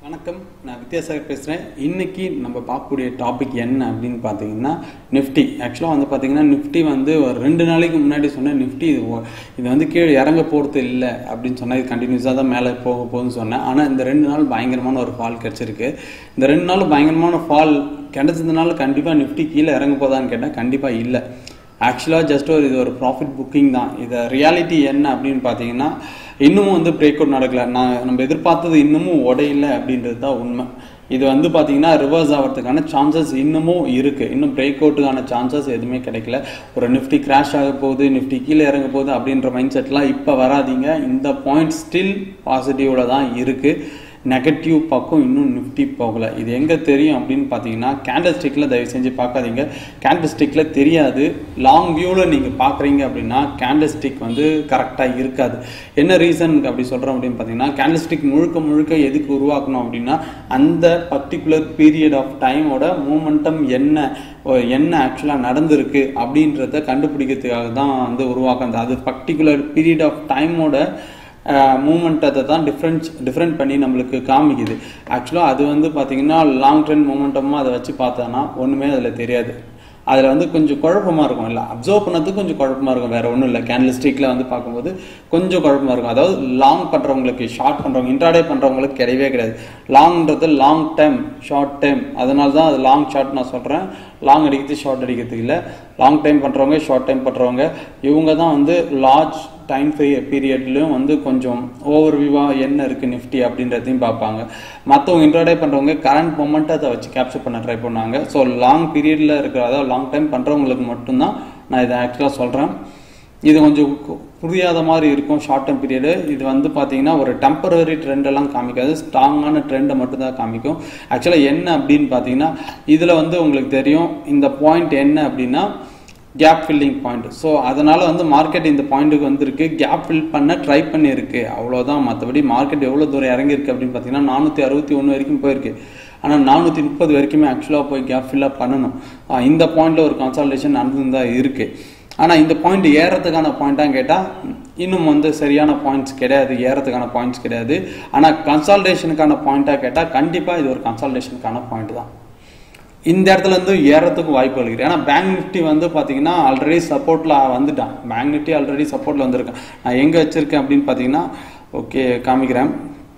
வணக்கம் நான் வித்யாசாகர் பேசுகிறேன் இன்னைக்கு நம்ம பார்க்கக்கூடிய டாபிக் என்ன அப்படின்னு பார்த்தீங்கன்னா நிஃப்டி ஆக்சுவலாக வந்து பார்த்தீங்கன்னா நிஃப்டி வந்து ஒரு ரெண்டு நாளைக்கு முன்னாடி சொன்ன நிஃப்டி இது ஒ- இது வந்து கீழே இறங்க போகிறது இல்லை அப்படின்னு சொன்னால் இது கண்டினியூஸாக தான் மேலே போக போகுதுன்னு சொன்னேன் ஆனால் இந்த ரெண்டு நாள் பயங்கரமான ஒரு ஃபால் கிடச்சிருக்கு இந்த ரெண்டு நாள் பயங்கரமான ஃபால் கிடைச்சதுனால கண்டிப்பாக நிஃப்டி கீழே இறங்க போதான்னு கேட்டால் கண்டிப்பாக இல்லை ஆக்சுவலாக ஜஸ்ட் ஒரு இது ஒரு ப்ராஃபிட் புக்கிங் தான் இதை ரியாலிட்டி என்ன அப்படின்னு பார்த்தீங்கன்னா இன்னமும் வந்து பிரேக் அவுட் நடக்கல நான் நம்ம எதிர்பார்த்தது இன்னமும் உடையல அப்படின்றது தான் உண்மை இது வந்து பார்த்தீங்கன்னா ரிவர்ஸ் ஆகிறதுக்கான சான்சஸ் இன்னமும் இருக்குது இன்னும் பிரேக் அவுட்டுக்கான சான்சஸ் எதுவுமே கிடைக்கல ஒரு நிஃப்டி கிராஷ் ஆக போகுது நிஃப்டி கீழே இறங்க போகுது அப்படின்ற மைண்ட் செட்லாம் இப்போ வராதீங்க இந்த பாயிண்ட் ஸ்டில் பாசிட்டிவில் தான் இருக்குது நெகட்டிவ் பக்கம் இன்னும் நிஃப்டி போகலை இது எங்கே தெரியும் அப்படின்னு பார்த்தீங்கன்னா கேண்டில் ஸ்டிக்கில் தயவு செஞ்சு பார்க்காதீங்க கேண்டில் ஸ்டிக்கில் தெரியாது லாங் வியூவில் நீங்கள் பார்க்குறீங்க அப்படின்னா கேண்டில் ஸ்டிக் வந்து கரெக்டாக இருக்காது என்ன ரீசன் அப்படி சொல்கிறோம் அப்படின்னு பார்த்தீங்கன்னா கேண்டில் ஸ்டிக் முழுக்க முழுக்க எதுக்கு உருவாக்கணும் அப்படின்னா அந்த பர்டிகுலர் பீரியட் ஆஃப் டைமோட மூமெண்டம் என்ன ஓ, என்ன ஆக்சுவலாக நடந்திருக்கு அப்படின்றத கண்டுபிடிக்கிறதுக்காக தான் வந்து உருவாக்குறது அது பர்டிகுலர் பீரியட் ஆஃப் டைமோட மூமெண்ட்டத்தை தான் டிஃப்ரென்ஸ் டிஃப்ரெண்ட் பண்ணி நம்மளுக்கு காமிக்குது ஆக்சுவலாக அது வந்து பார்த்தீங்கன்னா லாங் ட்ரெண்ட் மூமெண்டமாக அதை வச்சு பார்த்தோன்னா ஒன்றுமே அதில் தெரியாது அதில் வந்து கொஞ்சம் குழப்பமா இருக்கும் இல்லை அப்சர்வ் பண்ணதுக்கு கொஞ்சம் குழப்பமா இருக்கும் வேற ஒன்றும் இல்லை கேண்டல்ஸ்டிக்கில் வந்து பார்க்கும்போது கொஞ்சம் குழப்பமா இருக்கும் அதாவது லாங் பண்ணுறவங்களுக்கு ஷார்ட் பண்ணுறவங்க இன்ட்ராடே பண்ணுறவங்களுக்கு கிடையவே கிடையாது லாங்ன்றது லாங் டைம் ஷார்ட் டைம் அதனால தான் அது லாங் ஷார்ட் நான் சொல்கிறேன் லாங் அடிக்கிறது ஷார்ட் அடிக்கிறதுக்கு இல்லை லாங் டைம் பண்ணுறவங்க ஷார்ட் டைம் பண்ணுறவங்க இவங்க தான் வந்து லார்ஜ் டைம் பீரியட்லையும் வந்து கொஞ்சம் ஓவர் வியூவாக என்ன இருக்குது நிஃப்டி அப்படின்றதையும் பார்ப்பாங்க மற்றவங்க இன்ட்ராடே பண்ணுறவங்க கரண்ட் மொமெண்ட்டை வச்சு கேப்சர் பண்ண ட்ரை பண்ணாங்க ஸோ லாங் பீரியடில் இருக்கிற அதாவது லாங் டைம் பண்ணுறவங்களுக்கு மட்டும்தான் நான் இதை ஆக்சுவலாக சொல்கிறேன் இது கொஞ்சம் கு- புரியாத மாதிரி இருக்கும் ஷார்ட் டேர்ம் பீரியடு இது வந்து பார்த்தீங்கன்னா ஒரு டெம்பரரி ட்ரெண்டெல்லாம் காமிக்காது ஸ்ட்ராங்கான ட்ரெண்டை மட்டும்தான் காமிக்கும் ஆக்சுவலாக என்ன அப்படின்னு பார்த்தீங்கன்னா இதில் வந்து உங்களுக்கு தெரியும் இந்த பாயிண்ட் என்ன அப்படின்னா கேப் ஃபில்லிங் பாயிண்ட் ஸோ அதனால வந்து மார்க்கெட் இந்த பாயிண்ட்டுக்கு வந்திருக்கு கேப் ஃபில் பண்ண ட்ரை பண்ணியிருக்கு அவ்வளோதான் மற்றபடி மார்க்கெட் எவ்வளோ தூரம் இறங்கியிருக்கு அப்படின்னு பார்த்தீங்கன்னா நானூற்றி அறுபத்தி ஒன்று வரைக்கும் போயிருக்கு ஆனால் நானூற்றி முப்பது வரைக்குமே ஆக்சுவலாக போய் கேப் ஃபில்லப் பண்ணணும் ஆஹ் இந்த பாயிண்ட்ல ஒரு கன்சல்டேஷன் நடந்து தான் இருக்கு ஆனால் இந்த பாயிண்ட் ஏறதுக்கான பாயிண்டாக கேட்டால் இன்னும் வந்து சரியான பாயிண்ட்ஸ் கிடையாது ஏறதுக்கான பாயிண்ட்ஸ் கிடையாது ஆனால் கன்சல்டேஷனுக்கான பாயிண்ட்டாக கேட்டால் கண்டிப்பாக இது ஒரு கன்சல்டேஷனுக்கான பாயிண்ட் தான் இந்த இடத்துல இருந்து ஏறத்துக்கு வாய்ப்பு இருக்குது ஏன்னா பேங்க் நிஃப்டி வந்து பார்த்தீங்கன்னா ஆல்ரெடி சப்போர்ட்டில் வந்துட்டான் பேங்க் நிஃப்டி ஆல்ரெடி சப்போர்ட்டில் வந்திருக்கேன் நான் எங்கே வச்சிருக்கேன் அப்படின்னு பார்த்தீங்கன்னா ஓகே காமிக்கிறேன்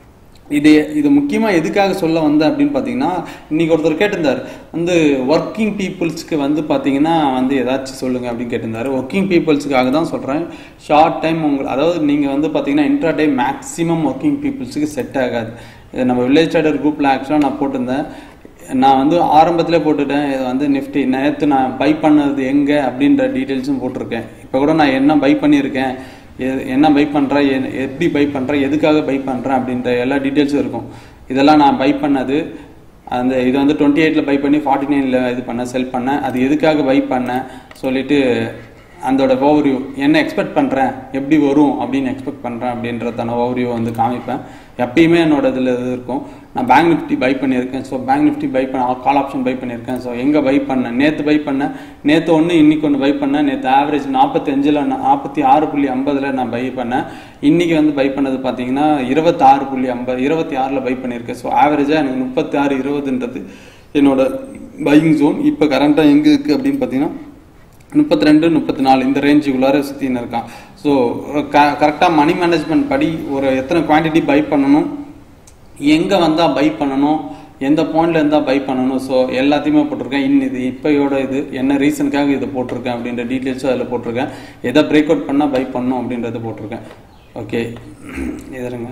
இது இது முக்கியமாக எதுக்காக சொல்ல வந்தேன் அப்படின்னு பார்த்தீங்கன்னா இன்னைக்கு ஒருத்தர் கேட்டிருந்தார் வந்து ஒர்க்கிங் பீப்புள்ஸ்க்கு வந்து பார்த்தீங்கன்னா வந்து ஏதாச்சும் சொல்லுங்க அப்படின்னு கேட்டிருந்தாரு ஒர்க்கிங் பீப்புள்ஸுக்காக தான் சொல்கிறேன் ஷார்ட் டைம் உங்கள் அதாவது நீங்கள் வந்து பார்த்தீங்கன்னா இன்ட்ரா டே மேக்ஸிமம் ஒர்க்கிங் பீப்புள்ஸுக்கு செட் ஆகாது இது நம்ம வில்லேஜ் ட்ரேடர் குரூப்பில் ஆக்சுவலாக நான் போட்டிருந்தேன் நான் வந்து ஆரம்பத்திலே போட்டுட்டேன் இது வந்து நிஃப்டி நேற்று நான் பை பண்ணது எங்கே அப்படின்ற டீட்டெயில்ஸும் போட்டிருக்கேன் இப்போ கூட நான் என்ன பை பண்ணியிருக்கேன் எ- என்ன பை பண்ணுறேன் எ- எப்படி பை பண்ணுறேன் எதுக்காக பை பண்ணுறேன் அப்படின்ற எல்லா டீட்டெயில்ஸும் இருக்கும் இதெல்லாம் நான் பை பண்ணது அந்த இது வந்து டுவெண்ட்டி எயிட்டில் பை பண்ணி ஃபார்ட்டி நைனில் இது பண்ணேன் செல் பண்ணேன் அது எதுக்காக பை பண்ணேன் சொல்லிட்டு அதோட ஓவர்வியூ என்ன எக்ஸ்பெக்ட் பண்ணுறேன் எப்படி வரும் அப்படின்னு எக்ஸ்பெக்ட் பண்ணுறேன் அப்படின்றதான ஓவர்வியூ வந்து காமிப்பேன் எப்பயுமே என்னோட இதில் இது இருக்கும் நான் பேங்க் நிஃப்டி பை பண்ணியிருக்கேன் ஸோ பேங்க் நிஃப்டி பை பண்ண கால் ஆப்ஷன் பை பண்ணியிருக்கேன் ஸோ எங்கே பை பண்ணேன் நேற்று பை பண்ணேன் நேற்று ஒன்று இன்னைக்கு ஒன்று பை பண்ணேன் நேற்று ஆவரேஜ் நாற்பத்தஞ்சில் நாற்பத்தி ஆறு புள்ளி ஐம்பதில் நான் பை பண்ணேன் இன்னைக்கு வந்து பை பண்ணது பார்த்தீங்கன்னா இருபத்தாறு புள்ளி ஐம்பது இருபத்தி ஆறில் பை பண்ணியிருக்கேன் ஸோ ஆவரேஜாக எனக்கு முப்பத்தி ஆறு இருபதுன்றது என்னோட பையிங் ஜோன் இப்போ கரண்ட்டாக எங்கே இருக்குது அப்படின்னு பார்த்தீங்கன்னா முப்பத்தி ரெண்டு முப்பத்தி நாலு இந்த ரேஞ்சுக்குள்ளார சுற்றின்னு இருக்கான் ஸோ க கரெக்டாக மணி மேனேஜ்மெண்ட் படி ஒரு எத்தனை குவான்டிட்டி பை பண்ணணும் எங்கே வந்தால் பை பண்ணணும் எந்த பாயிண்ட்ல இருந்தால் பை பண்ணணும் ஸோ எல்லாத்தையுமே போட்டிருக்கேன் இன்னும் இது இப்போயோட இது என்ன ரீசனுக்காக இதை போட்டிருக்கேன் அப்படின்ற டீட்டெயில்ஸும் அதில் போட்டிருக்கேன் எதை பிரேக் அவுட் பண்ணால் பை பண்ணணும் அப்படின்றத போட்டிருக்கேன் ஓகே எதிருங்க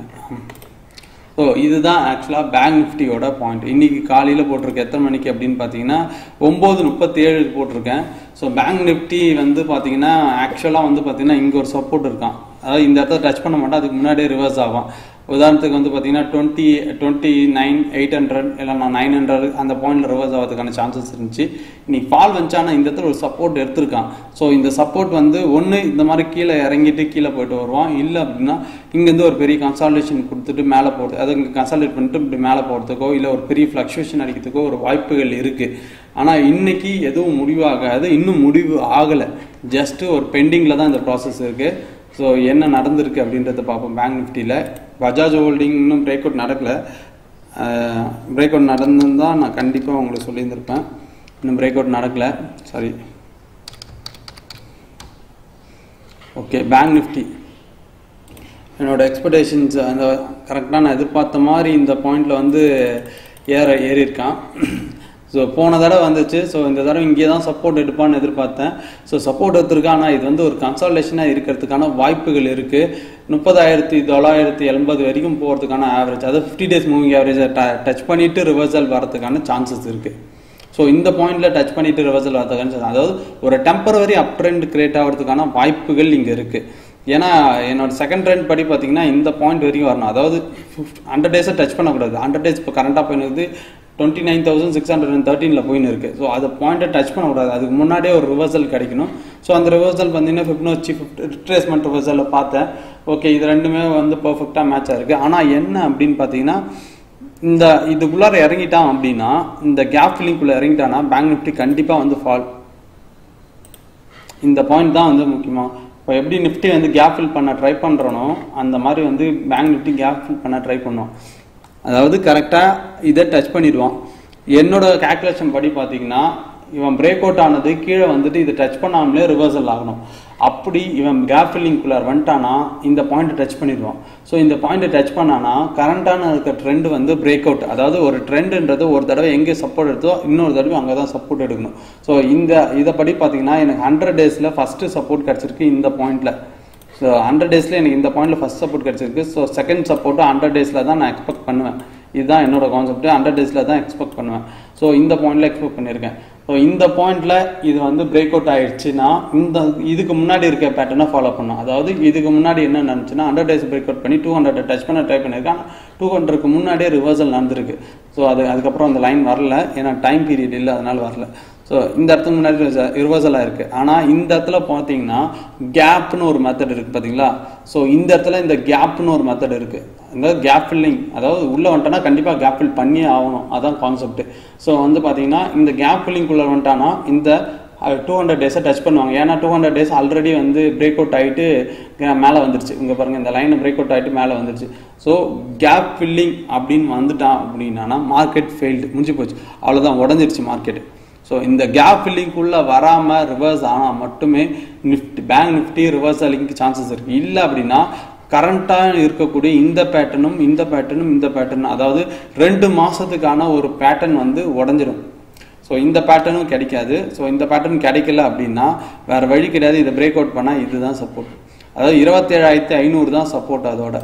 ஸோ இதுதான் ஆக்சுவலாக பேங்க் நிஃப்டியோட பாயிண்ட் இன்னைக்கு காலையில் போட்டிருக்கேன் எத்தனை மணிக்கு அப்படின்னு பார்த்தீங்கன்னா ஒம்பது முப்பத்தி ஏழுக்கு போட்டிருக்கேன் ஸோ பேங்க் நிஃப்டி வந்து பார்த்தீங்கன்னா ஆக்சுவலாக வந்து பார்த்தீங்கன்னா இங்கே ஒரு சப்போர்ட் இருக்கான் அதாவது இந்த இடத்த டச் பண்ண மாட்டேன் அதுக்கு முன்னாடியே ரிவர்ஸ் ஆகும் உதாரணத்துக்கு வந்து பார்த்தீங்கன்னா twenty twenty nine eight hundred இல்லைனா நைன் ஹண்ட்ரட் அந்த பாயிண்ட்ல ரிவர்ஸ் ஆகிறதுக்கான சான்சஸ் இருந்துச்சு இன்னைக்கு ஃபால் வந்துச்சானா இந்த இடத்துல ஒரு சப்போர்ட் எடுத்திருக்கான் ஸோ இந்த சப்போர்ட் வந்து ஒன்று இந்த மாதிரி கீழே இறங்கிட்டு கீழே போயிட்டு வருவான் இல்லை அப்படின்னா இங்கேருந்து ஒரு பெரிய கன்சால்டேஷன் கொடுத்துட்டு மேலே போகிறது அதை இங்கே கன்சால்டேட் பண்ணிட்டு இப்படி மேலே போகிறதுக்கோ இல்லை ஒரு பெரிய ஃப்ளக்சுவேஷன் அடிக்கிறதுக்கோ ஒரு வாய்ப்புகள் இருக்குது ஆனால் இன்னைக்கு எதுவும் முடிவாகாது இன்னும் முடிவு ஆகலை ஜஸ்ட் ஒரு பெண்டிங்கில் தான் இந்த ப்ராசஸ் இருக்குது ஸோ என்ன நடந்திருக்கு அப்படின்றத பார்ப்போம் பேங்க் நிஃப்டியில் பஜாஜ் ஹோல்டிங் இன்னும் பிரேக் அவுட் நடக்கல பிரேக் அவுட் நடந்திருந்தால் நான் கண்டிப்பாக உங்களுக்கு சொல்லியிருந்திருப்பேன் இன்னும் பிரேக் அவுட் நடக்கலை சாரி ஓகே பேங்க் நிஃப்டி என்னோட எக்ஸ்பெக்டேஷன்ஸ் அந்த கரெக்டாக நான் எதிர்பார்த்த மாதிரி இந்த பாயிண்டில் வந்து ஏற ஏறி இருக்கான் ஸோ போன தடவை வந்துச்சு ஸோ இந்த தடவை இங்கே தான் சப்போர்ட் எடுப்பான்னு எதிர்பார்த்தேன் ஸோ சப்போர்ட் எடுத்திருக்கா ஆனால் இது வந்து ஒரு கன்சல்டேஷனாக இருக்கிறதுக்கான வாய்ப்புகள் இருக்குது முப்பதாயிரத்தி தொள்ளாயிரத்தி எண்பது வரைக்கும் போகிறதுக்கான ஆவரேஜ் அதாவது ஃபிஃப்டி டேஸ் மூவிங் ஆவரேஜை டச் பண்ணிவிட்டு ரிவர்சல் வரதுக்கான சான்சஸ் இருக்குது ஸோ இந்த பாயிண்ட்ல டச் பண்ணிட்டு ரிவர்சல் வரதுக்கான அதாவது ஒரு டெம்பரவரி அப் ட்ரெண்ட் கிரியேட் ஆகிறதுக்கான வாய்ப்புகள் இங்கே இருக்கு ஏன்னா என்னோட செகண்ட் ட்ரெண்ட் படி பார்த்தீங்கன்னா இந்த பாயிண்ட் வரைக்கும் வரணும் அதாவது ஹண்ட்ரட் டேஸை டச் பண்ணக்கூடாது ஹண்ட்ரட் டேஸ் இப்போ கரண்டாக போயினுக்குது twenty nine thousand six hundred and தேர்ட்டீனில் போயின்னு இருக்கு ஸோ அது பாயிண்ட்டை டச் பண்ணக்கூடாது அதுக்கு முன்னாடியே ஒரு ரிவர்சல் கிடைக்கணும் ஸோ அந்த ரிவர்சல் பார்த்தீங்கன்னா ஃபிப்னோச்சி ஃபிஃப்ட் ரிட்ரேஸ்மெண்ட் ரிவர்சலில் பார்த்தேன் ஓகே இது ரெண்டுமே வந்து பர்ஃபெக்டாக மேட்ச் ஆயிருக்கு ஆனால் என்ன அப்படின்னு பார்த்தீங்கன்னா இந்த இதுக்குள்ளார இறங்கிட்டான் அப்படின்னா இந்த கேப் ஃபில்லிங்குள்ளே இறங்கிட்டான்னா பேங்க் நிஃப்டி கண்டிப்பாக வந்து ஃபால் இந்த பாயிண்ட் தான் வந்து முக்கியமாக இப்போ எப்படி நிஃப்டி வந்து கேப் ஃபில் பண்ண ட்ரை பண்ணுறனோ அந்த மாதிரி வந்து பேங்க் நிஃப்டி கேப் ஃபில் பண்ண ட்ரை பண்ணுவோம் அதாவது கரெக்டாக இதை டச் பண்ணிடுவான் என்னோட கேல்குலேஷன் படி பார்த்தீங்கன்னா இவன் பிரேக் அவுட் ஆனது கீழே வந்துட்டு இதை டச் பண்ணாமலே ரிவர்சல் ஆகணும் அப்படி இவன் கேப் ஃபில்லிங்குள்ளார் வந்துட்டானா இந்த பாயிண்ட்டை டச் பண்ணிடுவான் ஸோ இந்த பாயிண்ட்டை டச் பண்ணானா கரண்டான இருக்க ட்ரெண்ட் வந்து பிரேக் அவுட் அதாவது ஒரு ட்ரெண்டுன்றது ஒரு தடவை எங்கே சப்போர்ட் எடுத்தோ இன்னொரு தடவை அங்கே தான் சப்போர்ட் எடுக்கணும் ஸோ இந்த இதை படி பார்த்தீங்கன்னா எனக்கு ஹண்ட்ரட் டேஸில் ஃபஸ்ட்டு சப்போர்ட் கிடச்சிருக்கு இந்த பாயிண்ட்டில் ஸோ ஹண்ட்ரட் டேஸில் எனக்கு இந்த பாயிண்ட்டில் ஃபஸ்ட் சப்போர்ட் கிடச்சிருக்கு ஸோ செகண்ட் சப்போர்ட்டும் ஹண்ட்ரட் டேஸில் தான் நான் எக்ஸ்பெக்ட் பண்ணுவேன் இதுதான் என்னோட கான்செப்ட் ஹண்ட்ரட் டேஸில் தான் எக்ஸ்பெக்ட் பண்ணுவேன் ஸோ இந்த பாயிண்ட்ல எக்ஸ்பெக்ட் பண்ணியிருக்கேன் ஸோ இந்த பாயிண்ட்ல இது வந்து பிரேக் அவுட் ஆயிடுச்சுன்னா இந்த இதுக்கு முன்னாடி இருக்க பேட்டர்னை ஃபாலோ பண்ணும் அதாவது இதுக்கு முன்னாடி என்ன நடந்துச்சுன்னா ஹண்ட்ரட் டேஸ் பிரேக் அவுட் பண்ணி டூ ஹண்ட்ரட் டச் பண்ண ட்ரை பண்ணியிருக்கேன் டூ ஹண்ட்ரட்க்கு முன்னாடியே ரிவர்சல் நடந்திருக்கு ஸோ அது அதுக்கப்புறம் அந்த லைன் வரல ஏன்னா டைம் பீரியட் இல்லை அதனால வரல ஸோ இந்த இடத்துக்கு முன்னாடி ரிவர்சலாக இருக்குது ஆனால் இந்த இடத்துல பார்த்தீங்கன்னா கேப்னு ஒரு மெத்தட் இருக்குது பார்த்தீங்களா ஸோ இந்த இடத்துல இந்த கேப்னு ஒரு மெத்தட் இருக்குது அந்த கேப் ஃபில்லிங் அதாவது உள்ளே வந்துட்டோன்னா கண்டிப்பாக கேப் ஃபில் பண்ணியே ஆகணும் அதான் கான்செப்ட் ஸோ வந்து பார்த்தீங்கன்னா இந்த கேப் ஃபில்லிங்குள்ளே வந்துட்டானா இந்த டூ ஹண்ட்ரட் டேஸை டச் பண்ணுவாங்க ஏன்னா டூ ஹண்ட்ரட் டேஸ் ஆல்ரெடி வந்து பிரேக் அவுட் ஆகிட்டு மேலே வந்துருச்சு இங்கே பாருங்கள் இந்த லைனை பிரேக் அவுட் ஆகிட்டு மேலே வந்துருச்சு ஸோ கேப் ஃபில்லிங் அப்படின்னு வந்துட்டான் அப்படின்னா மார்க்கெட் ஃபெயில்டு முடிஞ்சு போச்சு அவ்வளோதான் உடஞ்சிருச்சு மார்க்கெட் ஸோ இந்த கேப் ஃபில்லிங்குள்ளே வராமல் ரிவர்ஸ் ஆனால் மட்டுமே நிஃப்டி பேங்க் நிஃப்டி ரிவர்ஸ் அலிங்க்கு சான்சஸ் இருக்குது இல்லை அப்படின்னா கரண்ட்டாக இருக்கக்கூடிய இந்த பேட்டர்னும் இந்த பேட்டர்னும் இந்த பேட்டர்ன் அதாவது ரெண்டு மாதத்துக்கான ஒரு பேட்டர்ன் வந்து உடஞ்சிரும் ஸோ இந்த பேட்டர்னும் கிடைக்காது ஸோ இந்த பேட்டர்ன் கிடைக்கல அப்படின்னா வேற வழி கிடையாது இதை பிரேக் அவுட் பண்ணால் இதுதான் சப்போர்ட் அதாவது இருபத்தேழாயிரத்தி ஐநூறு தான் சப்போர்ட் அதோட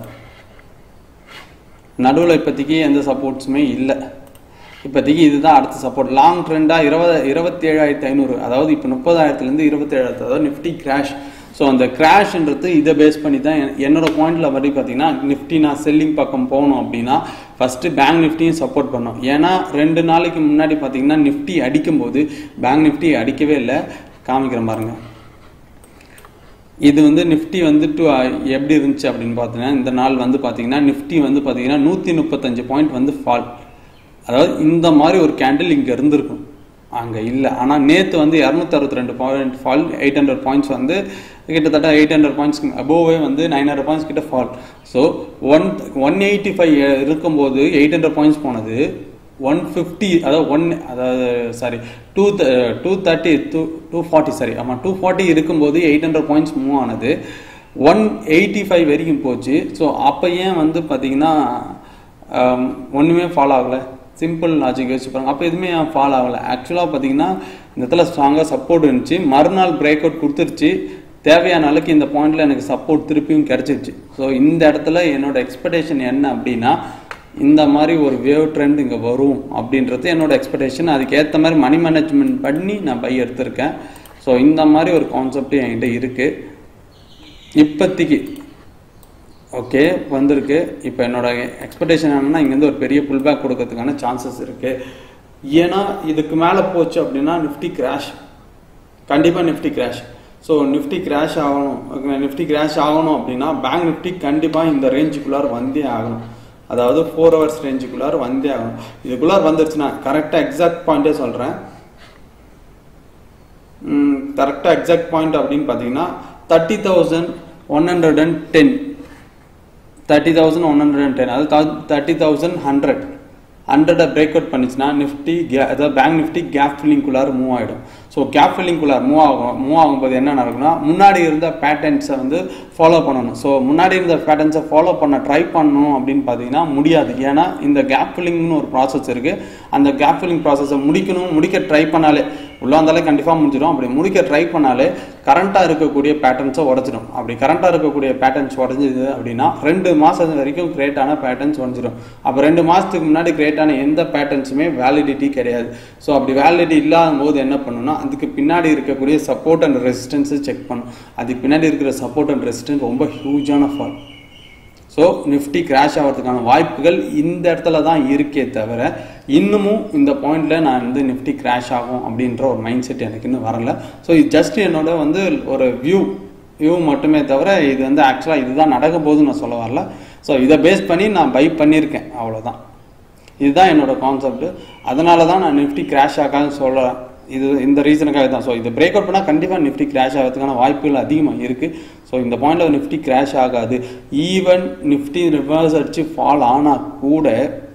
நடுவில் இப்போதைக்கு எந்த சப்போர்ட்ஸுமே இல்லை இப்போதைக்கு இதுதான் அடுத்த சப்போர்ட் லாங் ட்ரெண்டாக இருபது இருபத்தி ஏழாயிரத்தி ஐநூறு அதாவது இப்போ முப்பதாயிரத்துலேருந்து இருபத்தேழாயிரத்து அதாவது நிஃப்டி கிராஷ் ஸோ அந்த கிராஷ்ன்றது இதை பேஸ் பண்ணி தான் என்னோட பாயிண்ட்ல வரை பார்த்தீங்கன்னா நிஃப்டி நான் செல்லிங் பக்கம் போகணும் அப்படின்னா ஃபர்ஸ்ட் பேங்க் நிஃப்டியும் சப்போர்ட் பண்ணோம் ஏன்னா ரெண்டு நாளைக்கு முன்னாடி பார்த்தீங்கன்னா நிஃப்டி அடிக்கும்போது பேங்க் நிஃப்டி அடிக்கவே இல்லை காமிக்கிறேன் பாருங்க இது வந்து நிஃப்டி வந்து டு எப்படி இருந்துச்சு அப்படின்னு பார்த்தீங்கன்னா இந்த நாள் வந்து பார்த்தீங்கன்னா நிஃப்டி வந்து பார்த்தீங்கன்னா நூற்றி முப்பத்தஞ்சு பாயிண்ட் வந்து ஃபால் அதாவது இந்த மாதிரி ஒரு கேண்டில் இங்கே இருந்திருக்கும் அங்கே இல்லை ஆனால் நேற்று வந்து இரநூத்தி அறுபத்தி ரெண்டு point fall eight hundred points வந்து கிட்டத்தட்ட எயிட் ஹண்ட்ரட் பாயிண்ட்ஸ் அபோவே வந்து நைன் ஹண்ட்ரட் பாயிண்ட்ஸ் கிட்ட fall so one one eighty five இருக்கும்போது எயிட் ஹண்ட்ரட் பாயிண்ட்ஸ் போனது ஒன் ஃபிஃப்டி அதாவது ஒன் அதாவது sorry two two thirty two two forty sorry ஆமாம் டூ ஃபார்ட்டி இருக்கும்போது எயிட் ஹண்ட்ரட் பாயிண்ட்ஸ் மூவ் ஆனது ஒன் எயிட்டி ஃபைவ் வரைக்கும் போச்சு ஸோ அப்போ ஏன் வந்து பார்த்தீங்கன்னா ஒன்றுமே ஃபாலோ ஆகலை சிம்பிள் லாஜிக் யோசிச்சு பாருங்க அப்போ எதுவுமே ஃபாலோ ஆகலை ஆக்சுவலாக பார்த்தீங்கன்னா இந்த இடத்துல ஸ்ட்ராங்காக சப்போர்ட் இருந்துச்சு மறுநாள் பிரேக் அவுட் கொடுத்துருச்சு தேவையான அளவுக்கு இந்த பாயிண்ட்ல எனக்கு சப்போர்ட் திருப்பியும் கிடைச்சிருச்சு ஸோ இந்த இடத்துல என்னோட எக்ஸ்பெக்டேஷன் என்ன அப்படின்னா இந்த மாதிரி ஒரு வேவ் ட்ரெண்ட் இங்கே வரும் அப்படின்றது என்னோட எக்ஸ்பெக்டேஷன் அதுக்கேற்ற மாதிரி மணி மேனேஜ்மெண்ட் பண்ணி நான் பை எடுத்திருக்கேன் ஸோ இந்த மாதிரி ஒரு கான்செப்ட் என்கிட்ட இருக்கு இப்போதைக்கு ஓகே வந்திருக்கு இப்போ என்னோட எக்ஸ்பெக்டேஷன் என்னன்னா இங்கேருந்து ஒரு பெரிய புல் பேக் கொடுக்கறதுக்கான சான்சஸ் இருக்கு ஏன்னா இதுக்கு மேலே போச்சு அப்படின்னா நிஃப்டி கிராஷ் கண்டிப்பாக Nifty crash so Nifty crash ஆகணும் நிஃப்டி கிராஷ் ஆகணும் அப்படின்னா பேங்க் நிஃப்டி கண்டிப்பாக இந்த ரேஞ்சுக்குள்ளார வந்தே ஆகணும் அதாவது ஃபோர் ஹவர்ஸ் ரேஞ்சுக்குள்ளார வந்தே ஆகணும் இதுக்குள்ளார வந்துருச்சுன்னா கரெக்டாக எக்ஸாக்ட் பாயிண்டே சொல்கிறேன் கரெக்டாக எக்ஸாக்ட் பாயிண்ட் அப்படின்னு பார்த்தீங்கன்னா thirty thousand one hundred and ten thirty thousand one hundred and ten அதாவது தேர்ட்டி தௌசண்ட் ஹண்ட்ரட் ஹண்ட்ரடை பிரேக் அவுட் பண்ணிச்சுன்னா நிஃப்டி அதாவது பேங்க் நிஃப்டி கேப் ஃபில்லிங்குள்ளார மூவ் ஆகிடும் ஸோ கேப் ஃபில்லிங்குள்ளார மூவ் ஆகும் மூவ் ஆகும்போது என்ன நடக்கும்னா முன்னாடி இருந்த பேட்டர்ன்ஸை வந்து ஃபாலோ பண்ணணும் ஸோ முன்னாடி இருந்த பேட்டர்ன்ஸை ஃபாலோ பண்ண ட்ரை பண்ணணும் அப்படின்னு பார்த்தீங்கன்னா முடியாது ஏன்னா இந்த கேப் ஃபில்லிங்னு ஒரு ப்ராசஸ் இருக்குது அந்த கேப் ஃபில்லிங் ப்ராசஸை முடிக்கணும் முடிக்க ட்ரை பண்ணாலே உள்ள வந்தாலே கண்டிப்பாக முடிஞ்சிடும் அப்படி முடிக்க ட்ரை பண்ணாலே கரண்ட்டாக இருக்கக்கூடிய பேட்டர்ன்ஸை உடச்சிடும் அப்படி கரண்ட்டாக இருக்கக்கூடிய பேட்டர்ன்ஸ் உடஞ்சிது அப்படின்னா ரெண்டு மாதம் வரைக்கும் கிரியேட்டான பேட்டர்ன்ஸ் உடஞ்சிடும் அப்போ ரெண்டு மாதத்துக்கு முன்னாடி கிரியேட்டான எந்த பேட்டர்ன்ஸுமே வேலிடிட்டி கிடையாது ஸோ அப்படி வேலிடிட்டி இல்லாத போது என்ன பண்ணணும்னா அதுக்கு பின்னாடி இருக்கக்கூடிய சப்போர்ட் அண்ட் ரெசிஸ்டன்ஸை செக் பண்ணும் அதுக்கு பின்னாடி இருக்கிற சப்போர்ட் அண்ட் ரெசிஸ்டன்ஸ் ரொம்ப ஹியூஜான ஃபால் ஸோ நிஃப்டி கிராஷ் ஆகிறதுக்கான வாய்ப்புகள் இந்த இடத்துல தான் இருக்கே தவிர இன்னமும் இந்த பாயிண்டில் நான் வந்து நிஃப்டி கிராஷ் ஆகும் அப்படின்ற ஒரு மைண்ட் செட் எனக்கு இன்னும் வரல ஸோ இது ஜஸ்ட் என்னோட வந்து ஒரு வியூ வியூ மட்டுமே தவிர இது வந்து ஆக்சுவலாக இதுதான் நடக்க போகுதுன்னு நான் சொல்ல வரல ஸோ இதை பேஸ் பண்ணி நான் பை பண்ணியிருக்கேன் அவ்வளோதான் இதுதான் என்னோட கான்செப்ட் அதனால தான் நான் நிஃப்டி கிராஷ் ஆகாதுன்னு சொல்கிறேன் இது இந்த ரீசனுக்காக தான் ஸோ இதை பிரேக் அவுட் பண்ணால் கண்டிப்பாக நிஃப்டி கிராஷ் ஆகிறதுக்கான வாய்ப்புகள் அதிகமாக இருக்குது ஸோ இந்த பாயிண்டில் நிஃப்டி கிராஷ் ஆகாது ஈவன் நிஃப்டி ரிவர்ஸ் அடித்து ஃபால் ஆனால் கூட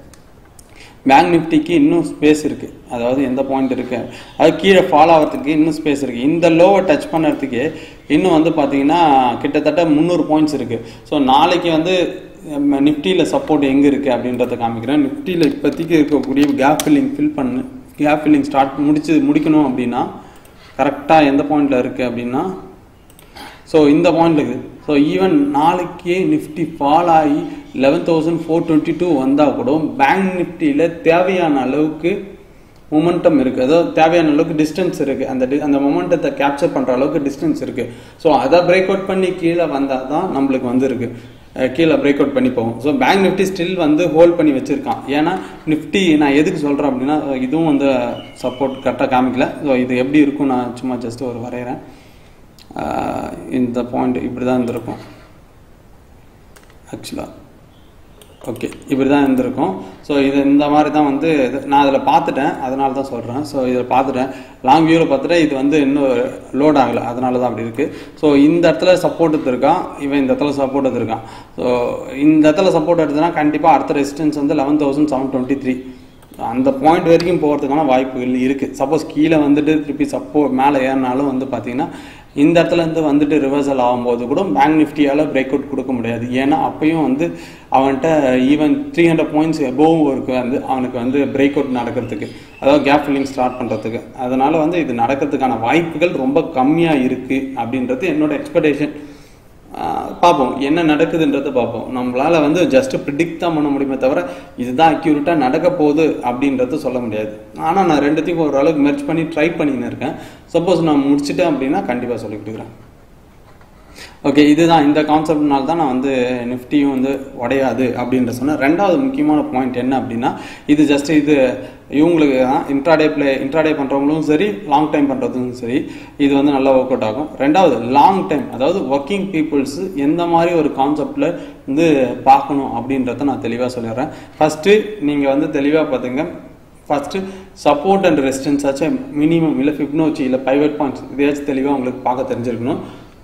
பேங்க் நிஃப்டிக்கு இன்னும் ஸ்பேஸ் இருக்குது அதாவது எந்த பாயிண்ட் இருக்கு அது கீழே ஃபாலோ ஆகிறதுக்கு இன்னும் ஸ்பேஸ் இருக்குது இந்த லோவை டச் பண்ணுறதுக்கு இன்னும் வந்து பார்த்தீங்கன்னா கிட்டத்தட்ட முந்நூறு பாயிண்ட்ஸ் இருக்குது ஸோ நாளைக்கு வந்து நிஃப்டியில் சப்போர்ட் எங்கே இருக்குது அப்படின்றத காமிக்கிறேன் நிஃப்டியில் இப்போதைக்கு இருக்கக்கூடிய கேப் ஃபில்லிங் ஃபில் பண்ணு கேப் ஃபில்லிங் ஸ்டார்ட் முடிச்சு முடிக்கணும் அப்படின்னா கரெக்டாக எந்த பாயிண்டில் இருக்குது அப்படின்னா ஸோ இந்த பாயிண்ட் இருக்குது ஸோ ஈவன் நாளைக்கே நிஃப்டி ஃபால் ஆகி eleven thousand four twenty two வந்தால் கூட பேங்க் நிஃப்டியில் தேவையான அளவுக்கு மொமெண்டம் இருக்குது அதாவது தேவையான அளவுக்கு டிஸ்டன்ஸ் இருக்குது அந்த di- அந்த மொமெண்டத்தை கேப்சர் பண்ணுற அளவுக்கு டிஸ்டன்ஸ் இருக்குது ஸோ அதை பிரேக் அவுட் பண்ணி கீழே வந்தால் தான் நம்மளுக்கு வந்து இருக்கு அஹ் கீழே பிரேக் அவுட் பண்ணி போகும் ஸோ பேங்க் நிஃப்டி ஸ்டில் வந்து ஹோல்ட் பண்ணி வச்சிருக்கான் ஏன்னா நிஃப்டி நான் எதுக்கு சொல்கிறேன் அப்படின்னா இதுவும் வந்து சப்போர்ட் கரெக்டாக காமிக்கல ஸோ இது எப்படி இருக்கும் நான் சும்மா ஜஸ்ட் ஒரு வரைகிறேன் ஆஹ் இந்த பாயிண்ட் இப்படி தான் இருந்திருக்கும் ஆக்சுவலாக ஓகே இப்படி தான் இருந்திருக்கும் ஸோ இது இந்த மாதிரி தான் வந்து இது- நான் அதில் பார்த்துட்டேன் அதனால தான் சொல்கிறேன் ஸோ இதில் பார்த்துட்டேன் லாங் வியூவில் பார்த்துட்டேன் இது வந்து இன்னும் லோட் ஆகலை அதனால தான் அப்படி இருக்குது ஸோ இந்த இடத்துல சப்போர்ட் எடுத்திருக்கான் இவன் இந்த இடத்துல சப்போர்ட் எடுத்திருக்கான் ஸோ இந்த இடத்துல சப்போர்ட் எடுத்ததுன்னா கண்டிப்பாக அடுத்த ரெசிஸ்டன்ஸ் வந்து eleven thousand seven twenty three அந்த பாயிண்ட் வரைக்கும் போகிறதுக்கான வாய்ப்புகள் இருக்குது சப்போஸ் கீழே வந்துட்டு திருப்பி சப்போ மேலே ஏறினாலும் வந்து பார்த்தீங்கன்னா இந்த இடத்துல இருந்து வந்துட்டு ரிவர்சல் ஆகும்போது கூட பேங்க் நிஃப்டியால் பிரேக் அவுட் கொடுக்க முடியாது ஏன்னா அப்பயும் வந்து அவன்கிட்ட ஈவன் த்ரீ ஹண்ட்ரட் பாயிண்ட்ஸ் எபோவும் இருக்கு வந்து அவனுக்கு வந்து பிரேக் அவுட் நடக்கிறதுக்கு அதாவது கேப் ஃபில்லிங் ஸ்டார்ட் பண்ணுறதுக்கு அதனால வந்து இது நடக்கிறதுக்கான வாய்ப்புகள் ரொம்ப கம்மியாக இருக்குது அப்படின்றது என்னோட எக்ஸ்பெக்டேஷன் பார்ப்போம் என்ன நடக்குதுன்றதை பார்ப்போம் நம்மளால வந்து ஜஸ்ட் ப்ரிடிக்ட் தான் பண்ண முடியுமே தவிர இதுதான் அக்யூரேட்டாக நடக்க போகுது அப்படின்றது சொல்ல முடியாது ஆனால் நான் ரெண்டுத்தையும் ஓரளவுக்கு மெர்ச் பண்ணி ட்ரை பண்ணின்னு இருக்கேன் சப்போஸ் நான் முடிச்சிட்டேன் அப்படின்னா கண்டிப்பாக சொல்லி கொடுக்குறேன் ஓகே இதுதான் இந்த கான்செப்ட்னால தான் நான் வந்து நிஃப்டியும் வந்து உடையாது அப்படின்ற சொன்னேன் ரெண்டாவது முக்கியமான பாயிண்ட் என்ன அப்படின்னா இது ஜஸ்ட் இது இவங்களுக்கு தான் இன்ட்ராடே ப்ளே இன்ட்ராடே பண்ணுறவங்களும் சரி லாங் டைம் பண்ணுறதுக்கும் சரி இது வந்து நல்லா ஒர்க் அவுட் ஆகும் ரெண்டாவது லாங் டைம் அதாவது ஒர்க்கிங் பீப்புள்ஸ் எந்த மாதிரி ஒரு கான்செப்டில் வந்து பார்க்கணும் அப்படின்றத நான் தெளிவாக சொல்லிடுறேன் ஃபஸ்ட்டு நீங்கள் வந்து தெளிவாக பார்த்துங்க ஃபஸ்ட்டு சப்போர்ட் அண்ட் ரெசிஸ்டன்ஸ் ஆச்சும் மினிமம் இல்லை ஃபிப்னோச்சி இல்லை பைவட் பாயிண்ட்ஸ் இதையாச்சும் தெளிவாக உங்களுக்கு பார்க்க தெரிஞ்சிருக்கணும்